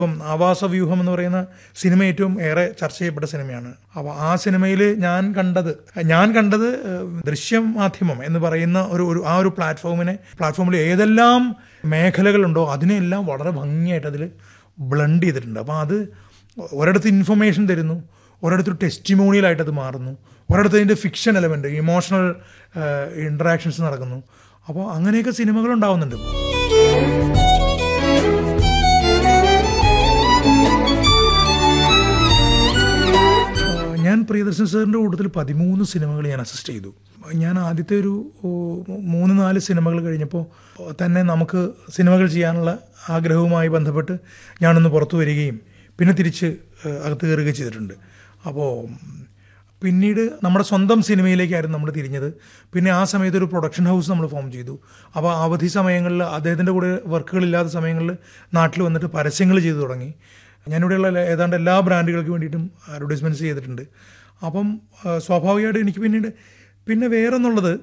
ഇപ്പം ആവാസവ്യൂഹം എന്ന് പറയുന്ന സിനിമ ഏറ്റവും ഏറെ ചർച്ച ചെയ്യപ്പെട്ട സിനിമയാണ് അപ്പോൾ ആ സിനിമയിൽ ഞാൻ കണ്ടത് ഞാൻ കണ്ടത് ഏഹ്, ദൃശ്യം മാധ്യമം എന്ന് പറയുന്ന ഒരു ഒരു ആ ഒരു പ്ലാറ്റ്ഫോമിനെ പ്ലാറ്റ്ഫോമിൽ ഏതെല്ലാം മേഖലകളുണ്ടോ അതിനെല്ലാം വളരെ ഭംഗിയായിട്ട് അതിൽ ബ്ലെൻഡ് ചെയ്തിട്ടുണ്ട് അപ്പോൾ അത് ഒരിടത്ത് ഇൻഫർമേഷൻ തരുന്നു ഒരിടത്ത് ടെസ്റ്റിമോണിയലായിട്ട് അത് മാറുന്നു ഒരിടത്ത് അതിൻ്റെ ഫിക്ഷൻ എലമെൻറ്റ് ഇമോഷണൽ ഇൻട്രാക്ഷൻസ് നടക്കുന്നു അപ്പോൾ അങ്ങനെയൊക്കെ സിനിമകൾ ഉണ്ടാവുന്നുണ്ട് ആഹ് ഞാൻ പ്രിയദർശൻ സാറിൻ്റെ കൂട്ടത്തിൽ പതിമൂന്ന് സിനിമകൾ ഞാൻ അസിസ്റ്റ് ചെയ്തു ഞാൻ ആദ്യത്തെ ഒരു ഓ, മൂന്ന് നാല് സിനിമകൾ കഴിഞ്ഞപ്പോൾ തന്നെ നമുക്ക് സിനിമകൾ ചെയ്യാനുള്ള ആഗ്രഹവുമായി ബന്ധപ്പെട്ട് ഞാനൊന്ന് പുറത്തു വരികയും പിന്നെ തിരിച്ച് ആഹ് അകത്ത് കയറുകയും ചെയ്തിട്ടുണ്ട് അപ്പോൾ പിന്നീട് നമ്മുടെ സ്വന്തം സിനിമയിലേക്കായിരുന്നു നമ്മൾ തിരിഞ്ഞത് പിന്നെ ആ സമയത്ത് ഒരു പ്രൊഡക്ഷൻ ഹൗസ് നമ്മൾ ഫോം ചെയ്തു അപ്പോൾ അവധി സമയങ്ങളിൽ അദ്ദേഹത്തിൻ്റെ കൂടെ വർക്കുകളില്ലാത്ത സമയങ്ങളിൽ നാട്ടിൽ വന്നിട്ട് പരസ്യങ്ങൾ ചെയ്തു തുടങ്ങി ഞാനിവിടെയുള്ള എല്ലാ- ഏതാണ്ട് എല്ലാ ബ്രാൻഡുകൾക്ക് വേണ്ടിയിട്ടും അഡ്വർടൈസ്മെൻറ്റ്സ് ചെയ്തിട്ടുണ്ട് അപ്പം ആ, സ്വാഭാവികമായിട്ട് എനിക്ക് പിന്നീട് പിന്നെ വേറെ എന്നുള്ളത്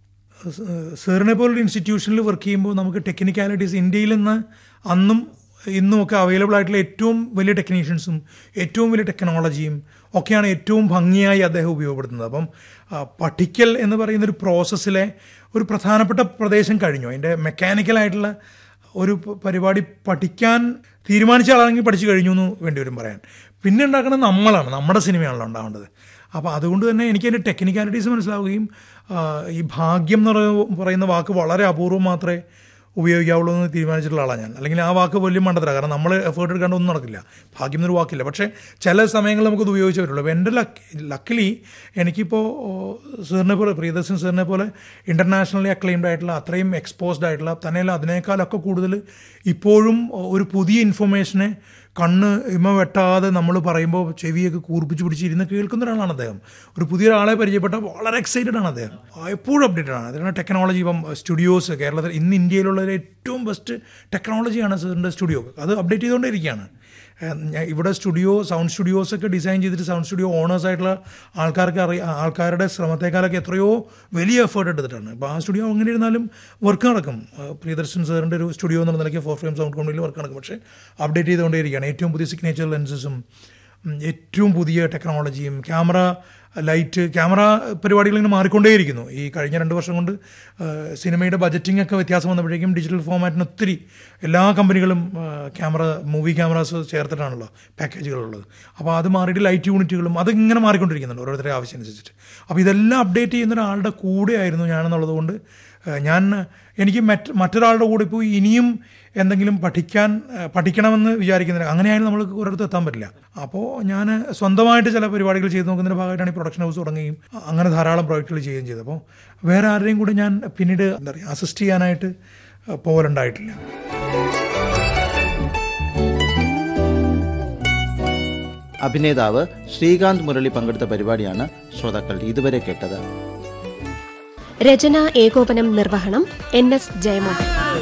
സാറിനെ പോലൊരു ഇൻസ്റ്റിറ്റ്യൂഷനിൽ വർക്ക് ചെയ്യുമ്പോൾ നമുക്ക് ടെക്നിക്കാലിറ്റീസ് ഇന്ത്യയിൽ നിന്ന് അന്നും ഇന്നും ഒക്കെ അവൈലബിൾ ആയിട്ടുള്ള ഏറ്റവും വലിയ ടെക്നീഷ്യൻസും ഏറ്റവും വലിയ ടെക്നോളജിയും ഒക്കെയാണ് ഏറ്റവും ഭംഗിയായി അദ്ദേഹം ഉപയോഗപ്പെടുത്തുന്നത് അപ്പം ആ, പഠിക്കൽ എന്ന് പറയുന്ന ഒരു പ്രോസസ്സിലെ ഒരു പ്രധാനപ്പെട്ട പ്രദേശം കഴിഞ്ഞു അതിൻ്റെ മെക്കാനിക്കലായിട്ടുള്ള ഒരു പ- പരിപാടി പഠിക്കാൻ തീരുമാനിച്ച ആളാണെങ്കിൽ പഠിച്ചു കഴിഞ്ഞു എന്ന് വേണ്ടി വരും പറയാൻ പിന്നെ ഉണ്ടാക്കുന്നത് നമ്മളാണ് നമ്മുടെ സിനിമയാണല്ലോ ഉണ്ടാവേണ്ടത് അപ്പോൾ അതുകൊണ്ട് തന്നെ എനിക്ക് അതിൻ്റെ ടെക്നിക്കാലിറ്റീസ് മനസ്സിലാവുകയും ആ, ഈ ഭാഗ്യം എന്ന് പറയ- പറയുന്ന വാക്ക് വളരെ അപൂർവം മാത്രമേ ഉപയോഗിക്കാവുള്ളൂ എന്ന് തീരുമാനിച്ചിട്ടുള്ള ആളാണ് ഞാൻ അല്ലെങ്കിൽ ആ വാക്ക് വലിയ മണ്ടത്തര കാരണം നമ്മൾ എഫേർട്ട് എടുക്കാണ്ട് ഒന്നും നടക്കില്ല ഭാഗ്യം എന്നൊരു വാക്കില്ല പക്ഷേ ചില സമയങ്ങളിൽ നമുക്കത് ഉപയോഗിച്ചേ പറ്റുള്ളൂ അപ്പോൾ എൻ്റെ ലക്ക് ലക്കിലി എനിക്കിപ്പോൾ സാറിനെ പോലെ പ്രിയദർശൻ സാറിനെ പോലെ ഇൻ്റർനാഷണലി അക്ലെയിംഡ് ആയിട്ടുള്ള അത്രയും എക്സ്പോസ്ഡ് ആയിട്ടുള്ള തന്നെയല്ല അതിനേക്കാളൊക്കെ കൂടുതൽ ഇപ്പോഴും ഒരു പുതിയ ഇൻഫർമേഷനെ കണ്ണ് ഇമ വെട്ടാതെ നമ്മൾ പറയുമ്പോൾ ചെവിയൊക്കെ കൂർപ്പിച്ച് പിടിച്ചിരുന്ന് കേൾക്കുന്ന ഒരാളാണ് അദ്ദേഹം ഒരു പുതിയൊരാളെ പരിചയപ്പെട്ട വളരെ എക്സൈറ്റഡ് ആണ് അദ്ദേഹം ആ, എപ്പോഴും അപ്ഡേറ്റഡ് ആണ് അതിനാണ് ടെക്നോളജി ഇപ്പം സ്റ്റുഡിയോസ് കേരളത്തിൽ ഇന്ന് ഇന്ത്യയിലുള്ള ഒരു ഏറ്റവും ബെസ്റ്റ് ടെക്നോളജിയാണ് സാറിൻ്റെ സ്റ്റുഡിയോ അത് അപ്ഡേറ്റ് ചെയ്തുകൊണ്ടേ ഇരിക്കുകയാണ് ഏഹ് ഞാൻ ഇവിടെ സ്റ്റുഡിയോ സൗണ്ട് സ്റ്റുഡിയോസ് ഒക്കെ ഡിസൈൻ ചെയ്തിട്ട് സൗണ്ട് സ്റ്റുഡിയോ ഓണേഴ്സ് ആയിട്ടുള്ള ആൾക്കാർക്ക് അറിയ ആൾക്കാരുടെ ശ്രമത്തെക്കാളൊക്കെ എത്രയോ വലിയ എഫേർട്ട് എടുത്തിട്ടാണ് അപ്പോൾ ആ സ്റ്റുഡിയോ അങ്ങനെ ഇരുന്നാലും വർക്ക് നടക്കും ഏഹ് പ്രിയദർശൻ സാറിൻ്റെ ഒരു സ്റ്റുഡിയോ എന്നുള്ള നിലയ്ക്ക് ഫോർ ഫ്രെയിം സൗണ്ട് കമ്പനിയിൽ വർക്ക് നടക്കും പക്ഷേ അപ്ഡേറ്റ് ചെയ്തുകൊണ്ടേയിരിക്കുകയാണ് ഏറ്റവും പുതിയ സിഗ്നേച്ചർ ലെൻസസും ഉം, ഏറ്റവും പുതിയ ടെക്നോളജിയും ക്യാമറ ലൈറ്റ് ക്യാമറ പരിപാടികൾ ഇങ്ങനെ മാറിക്കൊണ്ടേയിരിക്കുന്നു ഈ കഴിഞ്ഞ രണ്ട് വർഷം കൊണ്ട് ആ, സിനിമയുടെ ബജറ്റിംഗ് ഒക്കെ വ്യത്യാസം വന്നപ്പോഴേക്കും ഡിജിറ്റൽ ഫോമാറ്റിന് ഒത്തിരി എല്ലാ കമ്പനികളും ആ, ക്യാമറ മൂവി ക്യാമറാസ് ചേർത്തിട്ടാണല്ലോ പാക്കേജുകളുള്ളത് അപ്പോൾ അത് മാറിയിട്ട് ലൈറ്റ് യൂണിറ്റുകളും അത് ഇങ്ങനെ മാറിക്കൊണ്ടിരിക്കുന്നുണ്ട് ഓരോരുത്തരുടെ ആവശ്യം അനുസരിച്ചിട്ട് അപ്പോൾ ഇതെല്ലാം അപ്ഡേറ്റ് ചെയ്യുന്ന ഒരാളുടെ കൂടെ ആയിരുന്നു ഞാനെന്നുള്ളത് കൊണ്ട് ആ, ഞാൻ എനിക്ക് മറ്റ് മറ്റൊരാളുടെ കൂടെ ഇപ്പോൾ ഇനിയും എന്തെങ്കിലും പഠിക്കാൻ ആ, പഠിക്കണമെന്ന് വിചാരിക്കുന്നില്ല അങ്ങനെയായാലും നമ്മൾ ഒരിടത്ത് എത്താൻ പറ്റില്ല അപ്പോൾ ഞാൻ സ്വന്തമായിട്ട് ചില പരിപാടികൾ ചെയ്ത് നോക്കുന്നതിൻ്റെ ഭാഗമായിട്ടാണ് ഈ പ്രൊഡക്ഷൻ ഹൗസ് തുടങ്ങുകയും അ- അങ്ങനെ ധാരാളം പ്രോജക്റ്റുകൾ ചെയ്യുകയും ചെയ്തത് അപ്പോൾ വേറെ ആരുടെയും കൂടെ ഞാൻ പിന്നീട് എന്താ പറയുക അസിസ്റ്റ് ചെയ്യാനായിട്ട് ആ, പോകലുണ്ടായിട്ടില്ല അഭിനേതാവ് ശ്രീകാന്ത് മുരളി പങ്കെടുത്ത പരിപാടിയാണ് ശ്രോതാക്കൾ ഇതുവരെ കേട്ടത് രചന ഏകോപനം നിർവഹണം എൻ എസ് ജയമോഹൻ